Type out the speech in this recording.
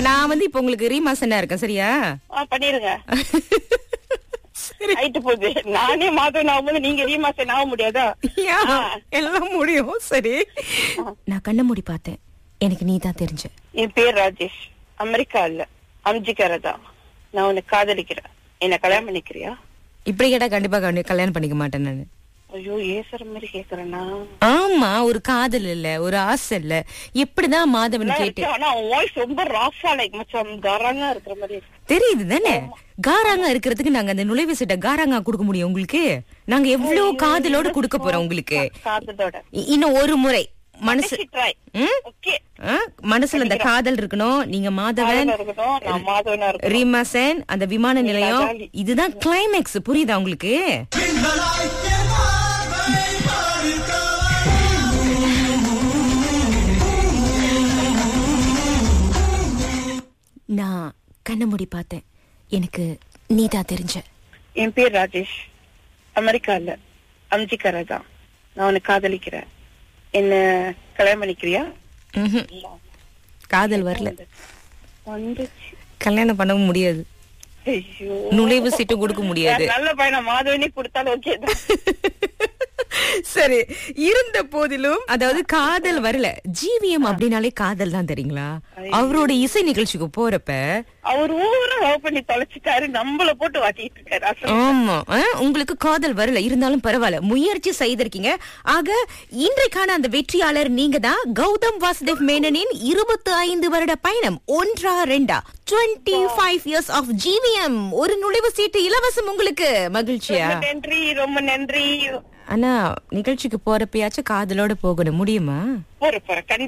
நான் வந்து இப்ப உங்களுக்கு ரீமாசனா இருக்கேன் சரியா ஆ, பண்ணிருங்க சரி ஆயிட்டு போகுது நானே மாதவன் ஆகும்போது நீங்க ரீமாசன் ஆக முடியாதா யா, எல்லாம் முடியும் சரி நான் கண்ண மூடி பார்த்தேன் எனக்கு நீ தான் தெரிஞ்ச என் பேர் ராஜேஷ் அமெரிக்கா இல்ல அம்ஜிக்காரதா நான் உன்னை காதலிக்கிறேன் என்ன கல்யாணம் பண்ணிக்கிறியா இப்படி கேட்டா கண்டிப்பா கண்டி- கல்யாணம் பண்ணிக்க மாட்டேன் நானு ஐயோ ஏசுற மாதிரி கேக்குறேன்னா ஆமா ஒரு காதல் இல்ல ஒரு ஆசை இல்ல எப்படிதான் மாதவன் கேட்டு ஆனா உன் வாய்ஸ் ரொம்ப ராஃபா லைக் மச்சம் கரங்கா இருக்கிற மாதிரி இருக்கு. தெரியுது தானே காராங்கா இருக்கிறதுக்கு நாங்க அந்த நுழைவு சீட்டை காராங்கா கொடுக்க முடியும் உங்களுக்கு நாங்க எவ்வளவு காதலோட கொடுக்க போறோம் உங்களுக்கு காதலோட இ- இன்னும் ஒரு முறை மனசு ட்ரை ம்? ஓகே ஆ? மனசுல அந்த காதல் இருக்கணும் நீங்க மாதவன் இருக்கட்டும் நான் மாதவனா இருக்கணும் ரீமாசன் அந்த விமான நிலையம் ஜாலி. இதுதான் கிளைமேக்ஸ் புரியுதா உங்களுக்கு நான் கண்ண மூடி பார்த்தேன் எனக்கு நீதான் தெரிஞ்ச என் பேர் ராஜேஷ் அமெரிக்கா இல்ல அம்ஜிக்காரதா நான் உன்னை காதலிக்கிறேன் என்ன கல்யாணம் பண்ணிக்கிறியா ம்ஹும். காதல் வரல வந்துச்சு கல்யாணம் பண்ணவும் முடியாது ஐயோ நுழைவு சீட்டு கொடுக்க முடியாது நல்ல பையனா மாதவனே கொடுத்தாலும் ஓகே தான் சரி இருந்த போதிலும் அதாவது காதல் வரல ஜீவியம் அப்படின்னாலே காதல் தான் தெரியுங்களா அவரோட இசை நிகழ்ச்சிக்கு போறப்ப அவர் ஊரை லவ் பண்ணி தொலைச்சிட்டாரு நம்மள போட்டு வாட்டிட்டு இருக்காரு அசல் ஆமா ஆ, உங்களுக்கு காதல் வரல இருந்தாலும் பரவாயில்ல முயற்சி செய்திருக்கீங்க ஆக இன்றைக்கான அந்த வெற்றியாளர் நீங்க தான் கௌதம் வாசுதேவ் மேனனின் இருபத்தி ஐந்து வருட பயணம் ஒன்றா ரெண்டா twenty five years of GVM ஒரு நுழைவு சீட்டு இலவசம் உங்களுக்கு மகிழ்ச்சியா ரொம்ப நன்றி ரொம்ப நன்றி ஆனா நிகழ்ச்சிக்கு போறப்பயாச்சும் காதலோட போகணும் முடியுமா போற போற